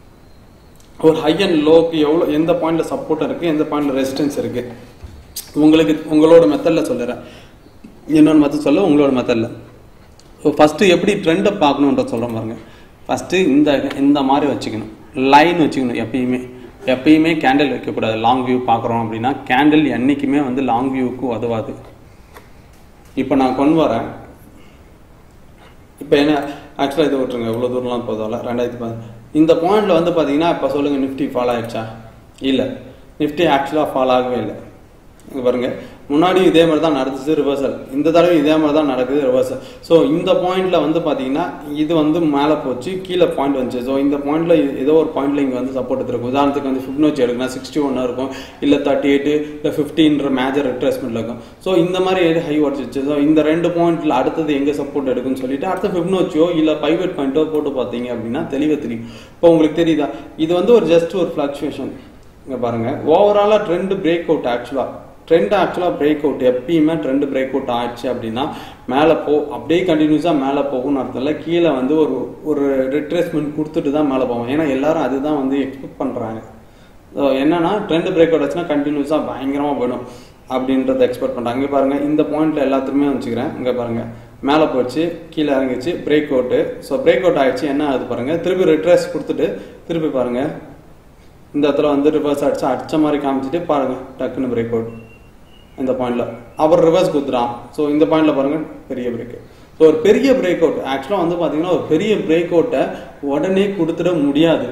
ஒரு ஹை அண்ட் லோக்கு எவ்வளோ எந்த பாயிண்ட்ல சப்போர்ட் இருக்கு எந்த பாயிண்ட்ல ரெசிஸ்டன்ஸ் இருக்கு உங்களுக்கு உங்களோட மெத்தடில் சொல்லுறேன் இன்னொரு மெத்தட் சொல்ல உங்களோட மெத்தடில் ஸோ ஃபஸ்ட்டு எப்படி ட்ரெண்டை பார்க்கணுன்ற சொல்கிறேன் பாருங்க ஃபஸ்ட்டு இந்த இந்த மாதிரி வச்சுக்கணும் லைன் வச்சுக்கணும் எப்பயுமே எப்பயுமே கேண்டில் வைக்கக்கூடாது லாங் வியூ பார்க்குறோம் அப்படின்னா கேண்டில் என்றைக்குமே வந்து லாங் வியூவுக்கு உதவாது இப்போ நான் கொண்டு வரேன் இப்போ என்ன ஆக்சுவலாக இது விட்டுருங்க எவ்வளோ தூரம்லாம் போதால ரெண்டாயிரத்தி பதி இந்த பாயிண்ட்ல வந்து பார்த்தீங்கன்னா இப்போ சொல்லுங்க நிஃப்டி ஃபால் ஆயிடுச்சா இல்லை நிஃப்டி ஆக்சுவலாக ஃபால் ஆகவே இல்லை இங்க பாருங்க முன்னாடி இதே மாதிரி தான் நடந்துச்சு ரிவர்சல் இந்த தடவை இதே மாதிரி தான் நடக்குது ரிவர்சல் ஸோ இந்த பாயிண்ட்ல வந்து பார்த்தீங்கன்னா இது வந்து மேலே போச்சு கீழே பாயிண்ட் வந்துச்சு ஸோ இந்த பாயிண்ட்ல ஏதோ ஒரு பாயிண்ட்ல இங்கே வந்து சப்போர்ட் எடுத்திருக்கும் உதாரணத்துக்கு வந்து ஃபிப்னோச்சி எடுக்கணும் சிக்ஸ்டி ஒன்னாக இருக்கும் இல்லை தேர்ட்டி எயிட் இல்லை ஃபிஃப்டின்ற மேஜர் ரிட்ரேஸ்மெண்ட்ல இருக்கும் ஸோ இந்த மாதிரி எது ஹை உடச்சிச்சு ஸோ இந்த ரெண்டு பாயிண்ட்ல அடுத்தது எங்கே சப்போர்ட் எடுக்குன்னு சொல்லிட்டு அடுத்த ஃபிப்னோச்சியோ இல்லை பைவேட் பாயிண்ட்டோ போட்டு பார்த்தீங்க அப்படின்னா தெளிவாக தெரியும் இப்போ உங்களுக்கு தெரியுதா இது வந்து ஒரு ஜஸ்ட் ஒரு ஃப்ளக்சுவேஷன் இங்க பாருங்க ஓவராலா trend break out actually trend actually break out எப்பயுமே ட்ரெண்ட் பிரேக் அவுட் ஆயிடுச்சு அப்படின்னா மேலே போ அப்படியே கண்டினியூஸா மேலே போகும்னு அர்த்தம் இல்லை கீழே வந்து ஒரு ஒரு ரிட்ரேஸ்மெண்ட் கொடுத்துட்டு தான் மேலே போவோம் ஏன்னா எல்லாரும் அதுதான் வந்து எக்ஸ்பெக்ட் பண்றாங்க ஸோ என்னன்னா ட்ரெண்ட் பிரேக் அவுட் ஆச்சுன்னா கண்டினியூஸாக பயங்கரமாக போயிடும் அப்படின்றத எக்ஸ்பெக்ட் பண்ணுறாங்க இங்கே பாருங்கள் இந்த பாயிண்ட்ல எல்லாத்துக்குமே வச்சுக்கிறேன் இங்கே பாருங்கள் மேலே போச்சு கீழே இறங்கிச்சு break out so break out ஆயிடுச்சு என்ன ஆகுது பாருங்கள் திருப்பி ரிட்ரேஸ் கொடுத்துட்டு திருப்பி பாருங்கள் இந்த இடத்துல வந்து ரிவர்ஸ் அடிச்சு அடிச்ச மாதிரி காமிச்சிட்டு பாருங்கள் டக்குன்னு பிரேக் அவுட் இந்த பாயிண்ட்ல அவர் ரிவர்ஸ் குத்துறான் ஸோ இந்த பாயிண்ட்ல பாருங்க பெரிய பிரேக் ஸோ ஒரு பெரிய பிரேக் அவுட் ஆக்சுவலாக வந்து பார்த்தீங்கன்னா ஒரு பெரிய பிரேக் அவுட்டை உடனே கொடுத்துட முடியாது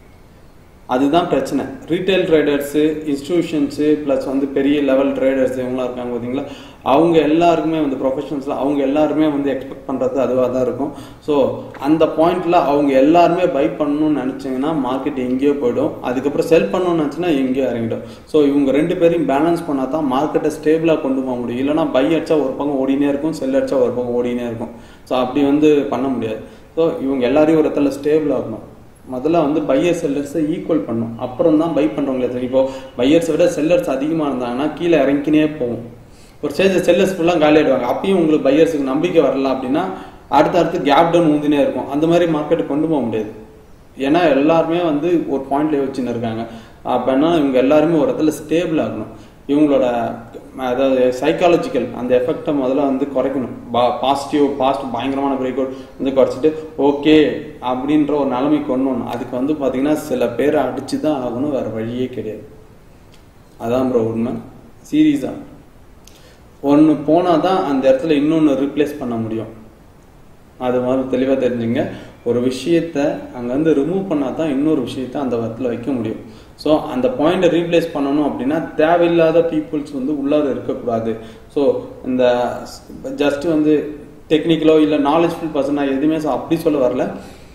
அதுதான் பிரச்சனை ரீட்டைல் ட்ரேடர்ஸு இன்ஸ்டிடியூஷன்ஸு ப்ளஸ் வந்து பெரிய லெவல் ட்ரேடர்ஸ் இவங்களாம் இருக்காங்க பார்த்தீங்களா அவங்க எல்லாருக்குமே வந்து ப்ரொஃபஷனல்ஸில் அவங்க எல்லாருமே வந்து எக்ஸ்பெக்ட் பண்ணுறது அதுவாக தான் இருக்கும் ஸோ அந்த பாயிண்ட்ல அவங்க எல்லாருமே பை பண்ணணும்னு நினச்சிங்கன்னா மார்க்கெட் எங்கேயோ போயிடும் அதுக்கப்புறம் செல் பண்ணணும்னு நினச்சினா எங்கேயோ இறங்கிடும் ஸோ இவங்க ரெண்டு பேரையும் பேலன்ஸ் பண்ணால் தான் மார்க்கெட்டை ஸ்டேபிளாக கொண்டு போக முடியும் இல்லைனா பை அடிச்சா ஒரு பக்கம் ஓடினே இருக்கும் செல் அடிச்சா ஒரு பக்கம் ஓடினே இருக்கும் ஸோ அப்படி வந்து பண்ண முடியாது ஸோ இவங்க எல்லாரையும் ஒரு இடத்துல ஸ்டேபிள் ஆகணும் முதல்ல வந்து பையர் செல்லர்ஸை ஈக்குவல் பண்ணும் அப்புறம் தான் பை பண்ணுறவங்களே தெரியும் இப்போ பையர்ஸை விட செல்லர்ஸ் அதிகமாக இருந்தாங்கன்னா கீழே இறங்கினே போகும் ஒரு ஸ்டேஜ் செல்லர்ஸ் ஃபுல்லாக காலி ஆயிடுவாங்க அப்பயும் உங்களுக்கு பையர்ஸுக்கு நம்பிக்கை வரல அப்படின்னா அடுத்து அடுத்து கேப் டவுன் ஊந்தினே இருக்கும் அந்த மாதிரி மார்க்கெட்டை கொண்டு போக முடியாது ஏன்னா எல்லாருமே வந்து ஒரு பாயிண்ட்ல வச்சுன்னு இருக்காங்க அப்படின்னா இவங்க எல்லாருமே ஒரு இடத்துல ஸ்டேபிள் ஆகணும் இவங்களோட அதாவது சைக்காலஜிக்கல் அந்த எஃபெக்டை முதல்ல வந்து குறைக்கணும் பா பாசிட்டிவ் பாஸ்ட் பயங்கரமான பிரேக் அவுட் வந்து குறைச்சிட்டு ஓகே அப்படின்ற ஒரு நிலைமை கொண்டு வரணும் அதுக்கு வந்து பார்த்தீங்கன்னா சில பேரை அடிச்சு தான் ஆகணும் வேற வழியே கிடையாது அதான் ப்ரோ உண்மை சீரியஸாக ஒன்று போனால் தான் அந்த இடத்துல இன்னொன்று ரீப்ளேஸ் பண்ண முடியும் அது மாதிரி தெளிவாக தெரிஞ்சுங்க ஒரு விஷயத்த அங்கேருந்து ரிமூவ் பண்ணால் தான் இன்னொரு விஷயத்த அந்த இடத்துல வைக்க முடியும் ஸோ அந்த பாயிண்ட்டை ரீப்ளேஸ் பண்ணணும் அப்படின்னா தேவையில்லாத பீப்புள்ஸ் வந்து உள்ளார இருக்கக்கூடாது ஸோ இந்த ஜஸ்ட் வந்து டெக்னிக்கலோ இல்லை நாலேஜ்ஃபுல் பர்சனாக எதுவுமே so அப்படி சொல்ல வரல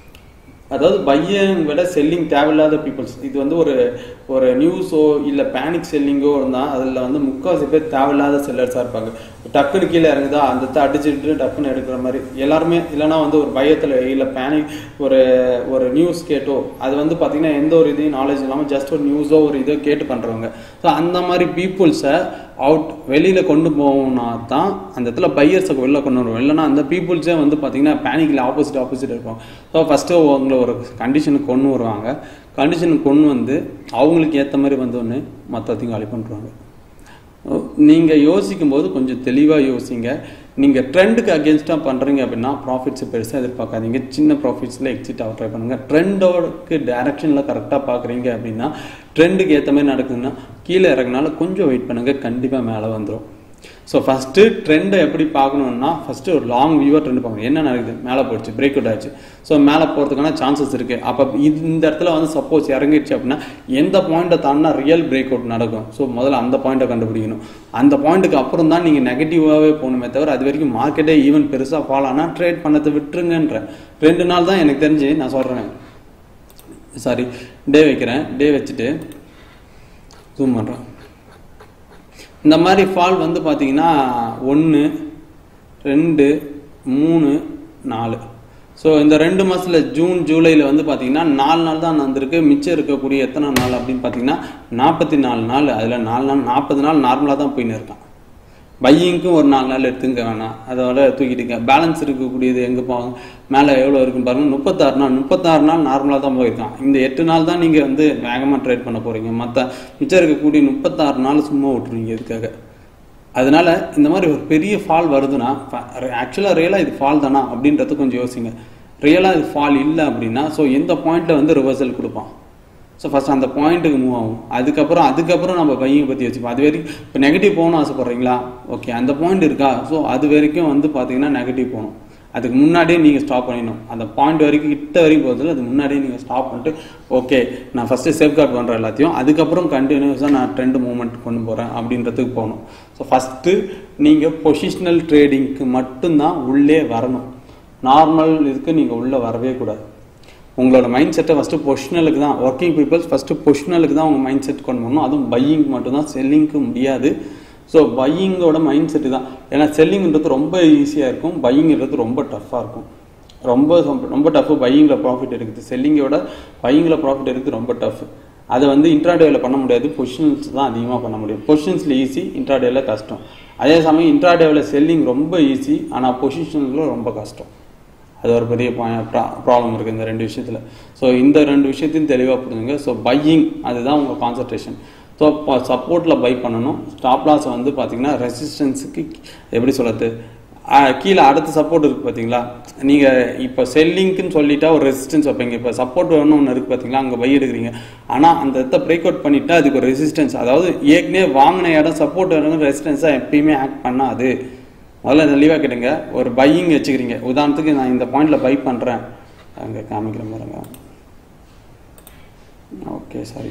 அதாவது பையன் விட செல்லிங் தேவையில்லாத பீப்புள்ஸ் இது வந்து ஒரு ஒரு நியூஸோ இல்லை பேனிக் செல்லிங்கோ இருந்தால் அதில் வந்து முக்கால்வாசி பேர் தேவையில்லாத செல்லர்ஸாக இருப்பாங்க டக்குன்னு கீழே இறங்குதா அந்த இடத்த அடிச்சுட்டு டக்குன்னு எடுக்கிற மாதிரி எல்லாருமே இல்லைன்னா வந்து ஒரு பயத்தில் இல்லை பேனிக் ஒரு ஒரு நியூஸ் கேட்டோ அது வந்து பார்த்தீங்கன்னா எந்த ஒரு இதையும் நாலேஜ் இல்லாமல் ஜஸ்ட் ஒரு நியூஸோ ஒரு இதோ கேட்டு பண்ணுறவங்க ஸோ அந்த மாதிரி பீப்புள்ஸை அவுட் வெளியில் கொண்டு போகணும்னா தான் அந்த இடத்துல பையர்ஸை வெளில கொண்டு வருவோம் இல்லைன்னா அந்த பீப்புள்ஸே வந்து பார்த்தீங்கன்னா பேனிக்கில் ஆப்போசிட் ஆப்போசிட் இருக்கும் ஸோ ஃபஸ்ட்டு அவங்கள ஒரு கண்டிஷனுக்கு கொண்டு வருவாங்க கண்டிஷனுக்கு கொண்டு வந்து அவங்களுக்கு ஏற்ற மாதிரி வந்தோடனே மற்றத்தையும் காலி பண்ணுறாங்க நீங்கள் யோசிக்கும் போது கொஞ்சம் தெளிவாக யோசிங்க நீங்கள் ட்ரெண்டுக்கு அகேன்ஸ்டாக பண்ணுறீங்க அப்படின்னா ப்ராஃபிட்ஸ் பெருசாக எதிர்பார்க்காதீங்க சின்ன ப்ராஃபிட்ஸில் எக்ஸிட் ஆக ட்ரை பண்ணுங்கள் ட்ரெண்டோக்கு டைரக்ஷனில் கரெக்டாக பார்க்குறீங்க அப்படின்னா ட்ரெண்டுக்கு ஏற்ற மாதிரி நடக்குதுன்னா கீழே இறங்கினால கொஞ்சம் வெயிட் பண்ணுங்கள் கண்டிப்பாக மேலே வந்துடும் ஸோ ஃபஸ்ட்டு ட்ரெண்டை எப்படி பார்க்கணுன்னா ஃபஸ்ட்டு ஒரு லாங் வியூவாக ட்ரெண்ட் பார்க்கணும் என்ன நடக்குது மேலே போயிடுச்சு பிரேக் அவுட் ஆச்சு ஸோ மேலே போகிறதுக்கான சான்சஸ் இருக்குது அப்போ இது இந்த இடத்துல வந்து சப்போஸ் இறங்கிடுச்சு அப்படின்னா எந்த பாயிண்ட்டை தாண்டினா ரியல் பிரேக் அவுட் நடக்கும் ஸோ முதல்ல அந்த பாயிண்ட்டை கண்டுபிடிக்கணும் அந்த பாயிண்ட்டுக்கு அப்புறம் தான் நீங்கள் நெகட்டிவாகவே போகணுமே தவிர அது வரைக்கும் மார்க்கெட்டே ஈவன் பெருசாக ஃபால் ஆனால் ட்ரேட் பண்ணதை விட்டுருங்கன்ற ரெண்டு நாள் தான் எனக்கு தெரிஞ்சு நான் சொல்கிறேன் சாரி டே வைக்கிறேன் டே வச்சுட்டு ஜூம் பண்ணுறேன் இந்த மாதிரி ஃபால் வந்து பார்த்தீங்கன்னா ஒன்று ரெண்டு மூணு நாலு ஸோ இந்த ரெண்டு மாதத்தில் ஜூன் ஜூலையில் வந்து பார்த்தீங்கன்னா நாலு நாள் தான் வந்திருக்கு மிச்சம் இருக்கக்கூடிய எத்தனை நாள் அப்படின்னு பார்த்தீங்கன்னா நாற்பத்தி நாலு நாள் அதில் நாலு நாள் நாற்பது நாள் நார்மலாக தான் போயின்னு இருக்கான் பையிங்க்கும் ஒரு நாலு நாள் எடுத்துங்க வேணாம் அதோட தூக்கிட்டுங்க பேலன்ஸ் இருக்கக்கூடியது எங்கே போவாங்க மேலே எவ்வளோ இருக்குன்னு பாருங்க முப்பத்தாறு நாள் முப்பத்தாறு நாள் நார்மலாக தான் போயிருக்கான் இந்த எட்டு நாள் தான் நீங்கள் வந்து வேகமாக ட்ரேட் பண்ண போகிறீங்க மற்ற மிச்சம் இருக்கக்கூடிய முப்பத்தாறு நாள் சும்மா விட்டுருவீங்க இதுக்காக அதனால இந்த மாதிரி ஒரு பெரிய ஃபால் வருதுன்னா ஆக்சுவலாக ரியலாக இது ஃபால் தானா அப்படின்றது கொஞ்சம் யோசிங்க ரியலாக இது ஃபால் இல்லை அப்படின்னா ஸோ எந்த பாயிண்ட்டில் வந்து ரிவர்சல் கொடுப்பான் ஸோ ஃபஸ்ட் அந்த பாயிண்ட்டுக்கு மூவ் ஆகும் அதுக்கப்புறம் அதுக்கப்புறம் நம்ம பையனை பற்றி வச்சுப்போம் அது வரைக்கும் இப்போ நெகட்டிவ் போகணும்னு ஆசைப்பட்றீங்களா ஓகே அந்த பாயிண்ட் இருக்கா ஸோ அது வரைக்கும் வந்து பார்த்தீங்கன்னா நெகட்டிவ் போகணும் அதுக்கு முன்னாடியே நீங்கள் ஸ்டாப் பண்ணிடணும் அந்த பாயிண்ட் வரைக்கும் கிட்ட வரைக்கும் போகிறதுல அது முன்னாடியே நீங்கள் ஸ்டாப் பண்ணிட்டு ஓகே நான் ஃபஸ்ட்டு சேஃப்கார்ட் பண்ணுறேன் எல்லாத்தையும் அதுக்கப்புறம் கண்டினியூஸாக நான் ட்ரெண்ட் மூவ்மெண்ட் கொண்டு போகிறேன் அப்படின்றதுக்கு போகணும் ஸோ ஃபஸ்ட்டு நீங்கள் பொசிஷனல் ட்ரேடிங்க்கு மட்டும்தான் உள்ளே வரணும் நார்மல் இதுக்கு நீங்கள் உள்ளே வரவே கூடாது உங்களோட மைண்ட் செட்டை ஃபஸ்ட்டு பொசிஷனலுக்கு தான் ஒர்க்கிங் பீப்புள்ஸ் ஃபஸ்ட்டு பொசிஷனலுக்கு தான் உங்கள் மைண்ட் செட் கொண்டு வரணும் அதுவும் பையிங் மட்டும்தான் செல்லிங்க்கு முடியாது ஸோ பையிங்கோட மைண்ட் செட்டு தான் ஏன்னா செல்லிங்கிறது ரொம்ப ஈஸியாக இருக்கும் பையிங்கிறது ரொம்ப டஃப்பாக இருக்கும் ரொம்ப ரொம்ப டஃப்பு பையிங்கில் ப்ராஃபிட் இருக்குது செல்லிங்கோட பையிங்கில் ப்ராஃபிட் இருக்குது ரொம்ப டஃப் அதை வந்து இன்ட்ராடேவில் பண்ண முடியாது பொசிஷன்ஸ் தான் அதிகமாக பண்ண முடியும் பொசிஷன்ஸில் ஈஸி இன்ட்ராடேவில் கஷ்டம் அதே சமயம் இன்ட்ராடேவில் செல்லிங் ரொம்ப ஈஸி ஆனால் பொசிஷன்ஸில் ரொம்ப கஷ்டம் அது ஒரு பெரிய ப்ராப்ளம் இருக்குது இந்த ரெண்டு விஷயத்தில் ஸோ இந்த ரெண்டு விஷயத்தையும் தெளிவாக புரிஞ்சுங்க ஸோ பையிங் அதுதான் உங்கள் கான்சன்ட்ரேஷன் ஸோ இப்போ சப்போர்ட்டில் பை பண்ணணும் ஸ்டாப் லாஸ் வந்து பார்த்தீங்கன்னா ரெசிஸ்டன்ஸுக்கு எப்படி சொல்கிறது கீழே அடுத்த சப்போர்ட் இருக்குது பார்த்தீங்களா நீங்கள் இப்போ செல்லிங்க்குன்னு சொல்லிட்டா ஒரு ரெசிஸ்டன்ஸ் வைப்பீங்க இப்போ சப்போர்ட் வேணும்னு ஒன்று இருக்குது பார்த்தீங்களா அங்கே பை எடுக்கிறீங்க ஆனால் அந்த இடத்த பிரேக் அவுட் பண்ணிட்டா அதுக்கு ஒரு ரெசிஸ்டன்ஸ் அதாவது ஏற்கனவே வாங்கின இடம் சப்போர்ட் வேணும் ரெசிஸ்டன்ஸாக எப்பயுமே ஆக்ட் பண்ணாது முதல்ல தெளிவாக கேட்டுங்க ஒரு பையிங் வச்சுக்கிறீங்க உதாரணத்துக்கு நான் இந்த பாயிண்டில் பை பண்ணுறேன் அங்கே காமிக்கிற பாருங்க ஓகே சாரி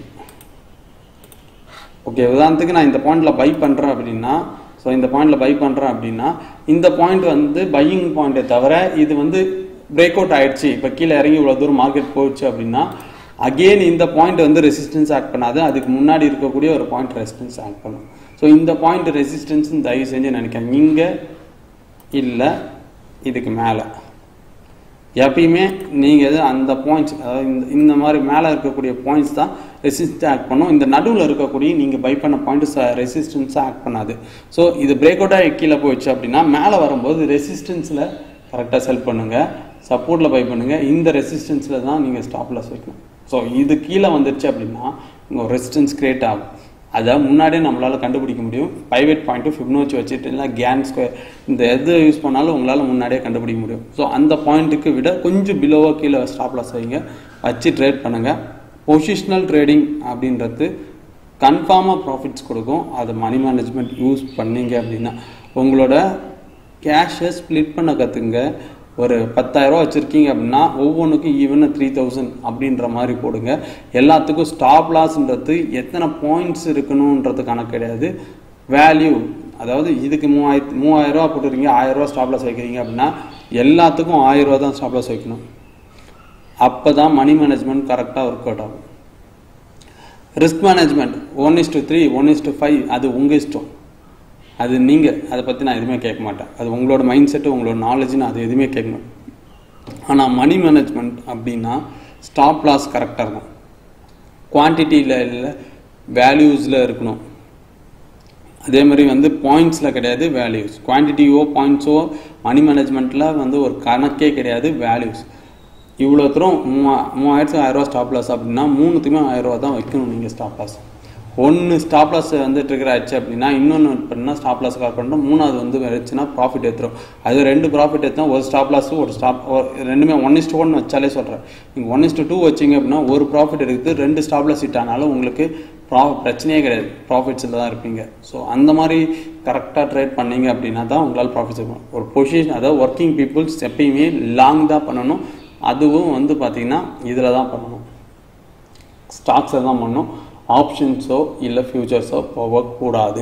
ஓகே உதாரணத்துக்கு நான் இந்த பாயிண்டில் பை பண்ணுறேன் அப்படின்னா ஸோ இந்த பாயிண்டில் பை பண்ணுறேன் அப்படின்னா இந்த பாயிண்ட் வந்து பையிங் பாயிண்ட்டை தவிர இது வந்து பிரேக் அவுட் ஆயிடுச்சு இப்போ கீழே இறங்கி இவ்வளோ தூரம் மார்க்கெட் போயிடுச்சு அப்படின்னா அகெயின் இந்த பாயிண்ட் வந்து ரெசிஸ்டன்ஸ் ஆக்ட் பண்ணாது அதுக்கு முன்னாடி இருக்கக்கூடிய ஒரு பாயிண்ட் ரெசிஸ்டன்ஸ் ஆக்ட் பண்ணும் ஸோ இந்த பாயிண்ட் ரெசிஸ்டன்ஸ் தயவு செஞ்சு நினைக்கிறேன் இங்கே இல்லை இதுக்கு மேலே எப்பயுமே நீங்கள் எது அந்த பாயிண்ட்ஸ் அதாவது இந்த இந்த மாதிரி மேலே இருக்கக்கூடிய பாயிண்ட்ஸ் தான் ரெசிஸ்ட் ஆக்ட் பண்ணும் இந்த நடுவில் இருக்கக்கூடிய நீங்கள் பை பண்ண பாயிண்ட்ஸ் ரெசிஸ்டன்ஸாக ஆக்ட் பண்ணாது ஸோ இது பிரேக் அவுட்டாக கீழே போயிடுச்சு அப்படின்னா மேலே வரும்போது ரெசிஸ்டன்ஸில் கரெக்டாக செல் பண்ணுங்கள் சப்போர்ட்டில் பை பண்ணுங்கள் இந்த ரெசிஸ்டன்ஸில் தான் நீங்கள் ஸ்டாப் லாஸ் வைக்கணும் ஸோ இது கீழே வந்துருச்சு அப்படின்னா இங்கே ஒரு ரெசிஸ்டன்ஸ் கிரியேட் ஆகும் அதை முன்னாடியே நம்மளால் கண்டுபிடிக்க முடியும் பைவேட் பாயிண்ட்டு ஃபிப்னோச்சி வச்சுட்டு இல்லை கேன் ஸ்கொயர் இந்த எது யூஸ் பண்ணாலும் உங்களால் முன்னாடியே கண்டுபிடிக்க முடியும் ஸோ அந்த பாயிண்ட்டுக்கு விட கொஞ்சம் பிலோவாக கீழே ஸ்டாப் லாஸ் வைங்க வச்சு ட்ரேட் பண்ணுங்கள் பொசிஷனல் ட்ரேடிங் அப்படின்றது கன்ஃபார்மாக ப்ராஃபிட்ஸ் கொடுக்கும் அது மணி மேனேஜ்மெண்ட் யூஸ் பண்ணீங்க அப்படின்னா உங்களோட கேஷை ஸ்ப்ளிட் பண்ண கற்றுங்க ஒரு பத்தாயிரரூவா வச்சுருக்கீங்க அப்படின்னா ஒவ்வொன்றுக்கும் ஈவனாக த்ரீ தௌசண்ட் அப்படின்ற மாதிரி போடுங்க எல்லாத்துக்கும் ஸ்டாப் லாஸ்ன்றது எத்தனை பாயிண்ட்ஸ் இருக்கணுன்றது கணக்கு கிடையாது வேல்யூ அதாவது இதுக்கு மூவாயிரத்து மூவாயிரரூவா போட்டுருக்கீங்க ஆயிரரூவா ஸ்டாப் லாஸ் வைக்கிறீங்க அப்படின்னா எல்லாத்துக்கும் ஆயிரரூவா தான் ஸ்டாப் லாஸ் வைக்கணும் அப்போ தான் மணி மேனேஜ்மெண்ட் கரெக்டாக ஒர்க் அவுட் ஆகும் risk management one is to three one is to five அது உங்கள் இஷ்டம் அது நீங்கள் அதை பற்றி நான் எதுவுமே கேட்க மாட்டேன் அது உங்களோட மைண்ட் செட்டு உங்களோட நாலேஜ்னு அது எதுவுமே கேட்க மாட்டேன் ஆனால் மணி மேனேஜ்மெண்ட் அப்படின்னா ஸ்டாப் லாஸ் கரெக்டாக இருக்கும் குவான்டிட்டியில் இல்லை வேல்யூஸில் இருக்கணும் அதே மாதிரி வந்து பாயிண்ட்ஸில் கிடையாது வேல்யூஸ் குவான்டிட்டியோ பாயிண்ட்ஸோ மணி மேனேஜ்மெண்ட்டில் வந்து ஒரு கணக்கே கிடையாது வேல்யூஸ் இவ்வளோ தூரம் மூவா மூவாயிரத்து ஆயிரரூவா ஸ்டாப் லாஸ் அப்படின்னா மூணுத்துக்குமே ஆயிரரூவா தான் வைக்கணும் நீங்கள் ஸ்டாப் லாஸ் ஒன்று ஸ்டாப் லாஸ் வந்து ட்ரிகர் ஆச்சு அப்படின்னா இன்னொன்று பண்ணால் ஸ்டாப் லாஸ் கால் பண்ணுறோம் மூணாவது வந்து வச்சுன்னா ப்ராஃபிட் எடுத்துரும் அது ரெண்டு ப்ராஃபிட் எடுத்தா ஒரு ஸ்டாப் லாஸ் ஒரு ஸ்டாப் ரெண்டுமே ஒன் இஸ்ட் ஒன் வச்சாலே சொல்கிறேன் நீங்கள் ஒன் இஸ்ட் டூ வச்சிங்க அப்படின்னா ஒரு ப்ராஃபிட் எடுக்குது ரெண்டு ஸ்டாப் லாஸ் ஹிட் ஆனாலும் உங்களுக்கு ப்ரா பிரச்சனையே கிடையாது ப்ராஃபிட்ஸில் தான் இருப்பீங்க ஸோ அந்த மாதிரி கரெக்டாக ட்ரேட் பண்ணீங்க அப்படின்னா தான் உங்களால் ப்ராஃபிட்ஸ் இருக்கும் ஒரு பொசிஷன் அதாவது ஒர்க்கிங் பீப்புள்ஸ் எப்பயுமே லாங் தான் பண்ணணும் அதுவும் வந்து பார்த்திங்கன்னா இதில் தான் பண்ணணும் ஸ்டாக்ஸில் தான் பண்ணணும் ஆப்ஷன்ஸோ இல்லை ஃபியூச்சர்ஸோ போகக்கூடாது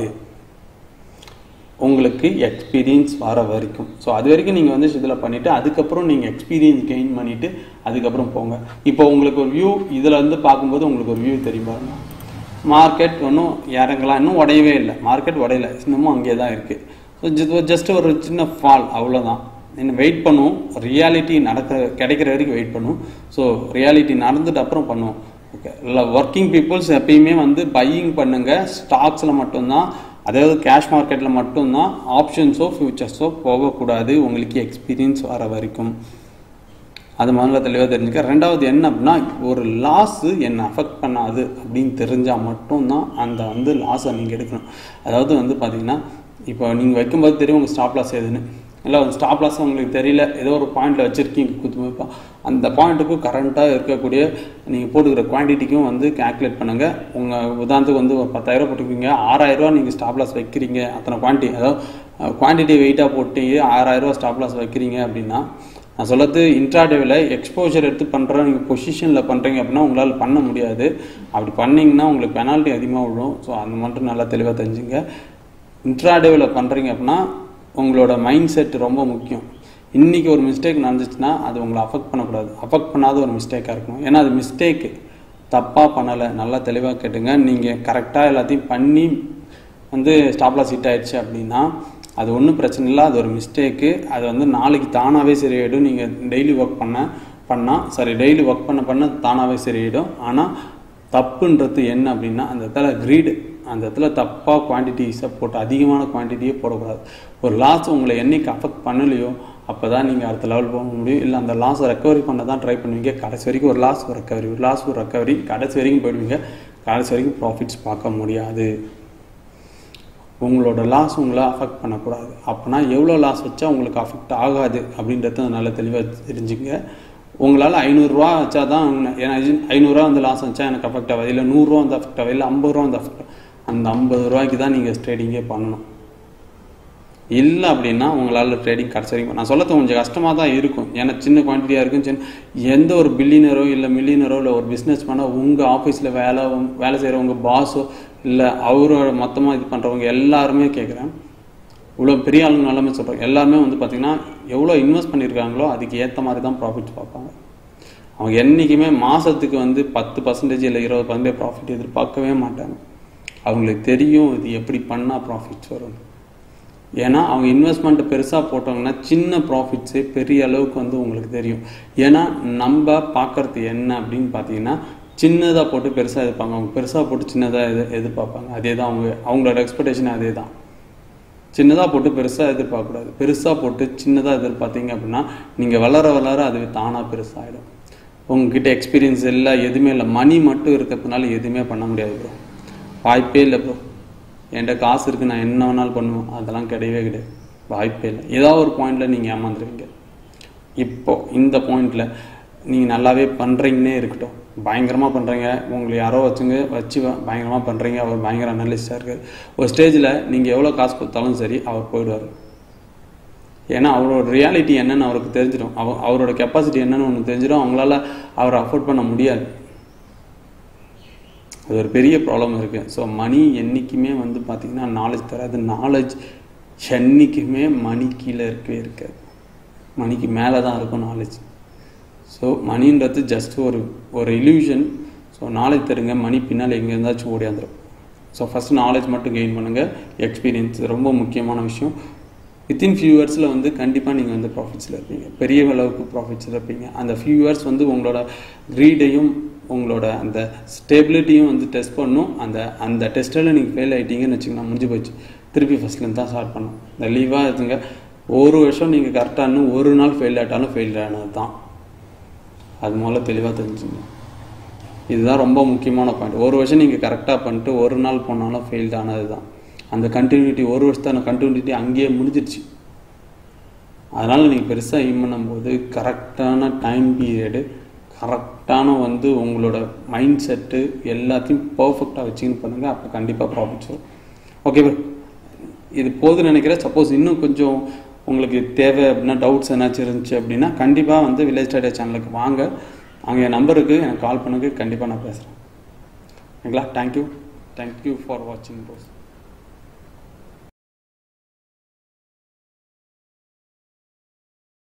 உங்களுக்கு எக்ஸ்பீரியன்ஸ் வர வரைக்கும் ஸோ அது வரைக்கும் நீங்கள் வந்து இதில் பண்ணிவிட்டு அதுக்கப்புறம் நீங்கள் எக்ஸ்பீரியன்ஸ் கெயின் பண்ணிவிட்டு அதுக்கப்புறம் போங்க இப்போ உங்களுக்கு ஒரு வியூ இதில் வந்து பார்க்கும்போது உங்களுக்கு ஒரு வியூ தெரியும் பாருங்க மார்க்கெட் ஒன்றும் இறங்கலாம் இன்னும் உடையவே இல்லை மார்க்கெட் உடையல இன்னமும் அங்கேயே தான் இருக்குது ஸோ ஜஸ்ட் ஒரு சின்ன ஃபால் அவ்வளோதான் இன்னும் வெயிட் பண்ணுவோம் ரியாலிட்டி நடக்கிற கிடைக்கிற வரைக்கும் வெயிட் பண்ணுவோம் ஸோ ரியாலிட்டி நடந்துட்டு அப்புறம் பண்ணுவோம் ஓகே இல்லை ஒர்க்கிங் பீப்புள்ஸ் எப்பயுமே வந்து பையிங் பண்ணுங்கள் ஸ்டாக்ஸில் மட்டும்தான் அதாவது கேஷ் மார்க்கெட்டில் மட்டும்தான் ஆப்ஷன்ஸோ ஃபியூச்சர்ஸோ போகக்கூடாது உங்களுக்கு எக்ஸ்பீரியன்ஸ் வர வரைக்கும் அது முதல்ல தெளிவாக தெரிஞ்சுக்க ரெண்டாவது என்ன அப்படின்னா ஒரு லாஸு என்னை அஃபெக்ட் பண்ணாது அப்படின்னு தெரிஞ்சால் மட்டும்தான் அந்த வந்து லாஸை நீங்கள் எடுக்கணும் அதாவது வந்து பார்த்தீங்கன்னா இப்போ நீங்கள் வைக்கும்போது தெரியும் உங்கள் ஸ்டாப் லாஸ் எதுன்னு இல்லை அந்த ஸ்டாப் லாஸ் உங்களுக்கு தெரியல ஏதோ ஒரு பாயிண்ட்டில் வச்சுருக்கீங்க குத்து அந்த பாயிண்ட்டுக்கும் கரண்ட்டாக இருக்கக்கூடிய நீங்கள் போட்டுக்கிற குவான்டிட்டிக்கும் வந்து கேல்குலேட் பண்ணுங்கள் உங்கள் உதாரணத்துக்கு வந்து ஒரு பத்தாயிரம் போட்டுருக்கீங்க ஆறாயிரரூவா நீங்கள் ஸ்டாப் லாஸ் வைக்கிறீங்க அத்தனை குவான்டிட்டி அதாவது குவான்டிட்டி வெயிட்டாக போட்டு ஆறாயிரரூவா ஸ்டாப் லாஸ் வைக்கிறீங்க அப்படின்னா நான் சொல்லது இன்ட்ராடேவில் எக்ஸ்போஜர் எடுத்து பண்ணுற நீங்கள் பொசிஷனில் பண்ணுறீங்க அப்படின்னா உங்களால் பண்ண முடியாது அப்படி பண்ணிங்கன்னா உங்களுக்கு பெனால்ட்டி அதிகமாக விழும் ஸோ அந்த மட்டும் நல்லா தெளிவாக தெரிஞ்சுங்க இன்ட்ராடேவில் பண்ணுறீங்க அப்படின்னா உங்களோட மைண்ட் செட் ரொம்ப முக்கியம் இன்றைக்கி ஒரு மிஸ்டேக் நடந்துச்சுன்னா அது உங்களை அஃபெக்ட் பண்ணக்கூடாது அஃபெக்ட் பண்ணாத ஒரு மிஸ்டேக்காக இருக்கணும் ஏன்னா அது மிஸ்டேக்கு தப்பாக பண்ணலை நல்லா தெளிவாக கேட்டுங்க நீங்கள் கரெக்டாக எல்லாத்தையும் பண்ணி வந்து ஸ்டாப்லாஸ் ஹிட் ஆயிடுச்சு அப்படின்னா அது ஒன்றும் பிரச்சனை இல்லை அது ஒரு மிஸ்டேக்கு அது வந்து நாளைக்கு தானாகவே சரியாயிடும் நீங்கள் டெய்லி ஒர்க் பண்ண பண்ணால் சாரி டெய்லி ஒர்க் பண்ண பண்ண தானாகவே சரியாயிடும் ஆனால் தப்புன்றது என்ன அப்படின்னா அந்த இடத்துல க்ரீடு அந்த இடத்துல தப்பாக குவான்டிட்டிஸை போட்டு அதிகமான குவான்டிட்டியே போடக்கூடாது ஒரு லாஸ் உங்களை என்னைக்கு அஃபெக்ட் பண்ணலையோ அப்போ தான் நீங்கள் அடுத்த லெவல் போக முடியும் இல்லை அந்த லாஸை ரெக்கவரி பண்ண தான் ட்ரை பண்ணுவீங்க கடைசி வரைக்கும் ஒரு லாஸ் ஒரு ரெக்கவரி ஒரு லாஸ் ஒரு ரெக்கவரி கடைசி வரைக்கும் போயிடுவீங்க கடைசி வரைக்கும் ப்ராஃபிட்ஸ் பார்க்க முடியாது உங்களோட லாஸ் உங்களை அஃபெக்ட் பண்ணக்கூடாது அப்போனா எவ்வளோ லாஸ் வச்சா உங்களுக்கு அஃபெக்ட் ஆகாது அப்படின்றத நல்லா தெளிவாக தெரிஞ்சுங்க உங்களால் ஐநூறுரூவா வச்சா தான் ஏன்னா ஐநூறுரூவா வந்து லாஸ் வச்சா எனக்கு அஃபெக்ட் ஆகாது இல்லை நூறுரூவா வந்து அஃபெக்ட் ஆகாது இல்லை ஐம்பது ரூபா வந்து அஃபெக்ட் ஆகும் அந்த ஐம்பது ரூபாய்க்கு தான் நீங்கள் ட்ரேடிங்கே பண்ணணும் இல்லை அப்படின்னா உங்களால் ட்ரேடிங் கடைசி வரைக்கும் நான் சொல்லறது கொஞ்சம் கஷ்டமாக தான் இருக்கும் ஏன்னா சின்ன குவான்டிட்டியாக இருக்கும் சின்ன எந்த ஒரு பில்லியனரோ இல்லை மில்லியனரோ இல்லை ஒரு பிஸ்னஸ் பண்ணால் உங்கள் ஆஃபீஸில் வேலை வேலை செய்கிற உங்கள் பாஸோ இல்லை அவரோட மொத்தமாக இது பண்ணுறவங்க எல்லாருமே கேட்குறேன் இவ்வளோ பெரிய ஆளுங்க எல்லாமே சொல்கிறாங்க எல்லாருமே வந்து பார்த்திங்கன்னா எவ்வளோ இன்வெஸ்ட் பண்ணியிருக்காங்களோ அதுக்கு ஏற்ற மாதிரி தான் ப்ராஃபிட்ஸ் பார்ப்பாங்க அவங்க என்றைக்குமே மாதத்துக்கு வந்து பத்து பர்சன்டேஜ் இல்லை இருபது பர்சன்டேஜ் ப்ராஃபிட் எதிர்பார்க்கவே மாட்டாங்க அவங்களுக்கு தெரியும் இது எப்படி பண்ணால் ப்ராஃபிட்ஸ் வரும் ஏன்னா அவங்க இன்வெஸ்ட்மெண்ட் பெருசாக போட்டாங்கன்னா சின்ன ப்ராஃபிட்ஸே பெரிய அளவுக்கு வந்து உங்களுக்கு தெரியும் ஏன்னா நம்ம பார்க்கறது என்ன அப்படின்னு பார்த்தீங்கன்னா சின்னதாக போட்டு பெருசாக எதிர்ப்பாங்க அவங்க பெருசாக போட்டு சின்னதாக எது எதிர்பார்ப்பாங்க அதே தான் அவங்க அவங்களோட எக்ஸ்பெக்டேஷன் அதே தான் சின்னதாக போட்டு பெருசாக எதிர்பார்க்கக்கூடாது பெருசாக போட்டு சின்னதாக எதிர்பார்த்தீங்க அப்படின்னா நீங்கள் வளர வளர அது தானாக பெருசாகிடும் உங்ககிட்ட எக்ஸ்பீரியன்ஸ் இல்லை எதுவுமே இல்லை மணி மட்டும் இருக்கிறதுனால எதுவுமே பண்ண முடியாது ப்ரோ வாய்ப்பே இல்லை ப்ரோ என்கிட்ட காசு இருக்குது நான் என்ன வேணாலும் பண்ணுவேன் அதெல்லாம் கிடையவே கிடையாது வாய்ப்பே இல்லை ஏதாவது ஒரு பாயிண்டில் நீங்கள் ஏமாந்துருவீங்க இப்போ இந்த பாயிண்டில் நீங்கள் நல்லாவே பண்ணுறீங்கன்னே இருக்கட்டும் பயங்கரமாக பண்ணுறீங்க உங்களை யாரோ வச்சுங்க வச்சு பயங்கரமாக பண்ணுறீங்க அவர் பயங்கர அனலிஸ்டாக இருக்குது ஒரு ஸ்டேஜில் நீங்கள் எவ்வளோ காசு கொடுத்தாலும் சரி அவர் போயிடுவார் ஏன்னா அவரோட ரியாலிட்டி என்னன்னு அவருக்கு தெரிஞ்சிடும் அவ அவரோட கெப்பாசிட்டி என்னன்னு ஒன்று தெரிஞ்சிடும் அவங்களால அவரை அஃபோர்ட் பண்ண முடியாது அது ஒரு பெரிய ப்ராப்ளம் இருக்குது ஸோ மணி என்றைக்குமே வந்து பார்த்திங்கன்னா நாலேஜ் தராது நாலேஜ் என்றைக்குமே மணி கீழே இருக்கவே இருக்காது மணிக்கு மேலே தான் இருக்கும் நாலேஜ் ஸோ மணின்றது ஜஸ்ட் ஒரு ஒரு இல்யூஷன் ஸோ நாலேஜ் தருங்க மணி பின்னால் எங்கே இருந்தாச்சும் ஓடியாந்துடும் ஸோ ஃபஸ்ட் நாலேஜ் மட்டும் கெயின் பண்ணுங்கள் எக்ஸ்பீரியன்ஸ் ரொம்ப முக்கியமான விஷயம் வித்தின் ஃபியூ இயர்ஸில் வந்து கண்டிப்பாக நீங்கள் வந்து ப்ராஃபிட்ஸில் இருப்பீங்க பெரிய அளவுக்கு ப்ராஃபிட்ஸில் இருப்பீங்க அந்த ஃபியூ இயர்ஸ் வந்து உங்களோட க்ரீடையும் உங்களோட அந்த ஸ்டெபிலிட்டியும் வந்து டெஸ்ட் பண்ணும் அந்த அந்த டெஸ்ட்டில் நீங்கள் ஃபெயில் ஆகிட்டீங்கன்னு வச்சுக்கோங்க முடிஞ்சு போச்சு திருப்பி ஃபஸ்ட்லேருந்து தான் ஸ்டார்ட் பண்ணும் இந்த லீவாக இருக்குங்க ஒரு வருஷம் நீங்கள் கரெக்டாக ஒரு நாள் ஃபெயில் ஆகிட்டாலும் ஃபெயில் ஆனது தான் அது முதல்ல தெளிவாக தெரிஞ்சுங்க இதுதான் ரொம்ப முக்கியமான பாயிண்ட் ஒரு வருஷம் நீங்கள் கரெக்டாக பண்ணிட்டு ஒரு நாள் போனாலும் ஃபெயில்ட் ஆனது தான் அந்த கண்டினியூட்டி ஒரு வருஷத்தான கண்டினியூட்டி அங்கேயே முடிஞ்சிடுச்சு அதனால் நீங்கள் பெருசாக எய்ம் பண்ணும்போது கரெக்டான டைம் பீரியடு கரெக்டான வந்து உங்களோட மைண்ட் செட்டு எல்லாத்தையும் பர்ஃபெக்டாக வச்சுன்னு பண்ணுங்கள் அப்போ கண்டிப்பாக ப்ராஃபிட்ஸ் வரும் ஓகே ப்ரோ இது போதுன்னு நினைக்கிறேன் சப்போஸ் இன்னும் கொஞ்சம் உங்களுக்கு தேவை அப்படின்னா டவுட்ஸ் ஏதாச்சும் இருந்துச்சு அப்படின்னா கண்டிப்பாக வந்து வில்லேஜ் ஸ்டேடியா சேனலுக்கு வாங்க அங்கே என் நம்பருக்கு எனக்கு கால் பண்ணுங்க கண்டிப்பாக நான் பேசுகிறேன் ஓகேங்களா தேங்க்யூ தேங்க்யூ ஃபார் வாட்சிங் ப்ரோஸ்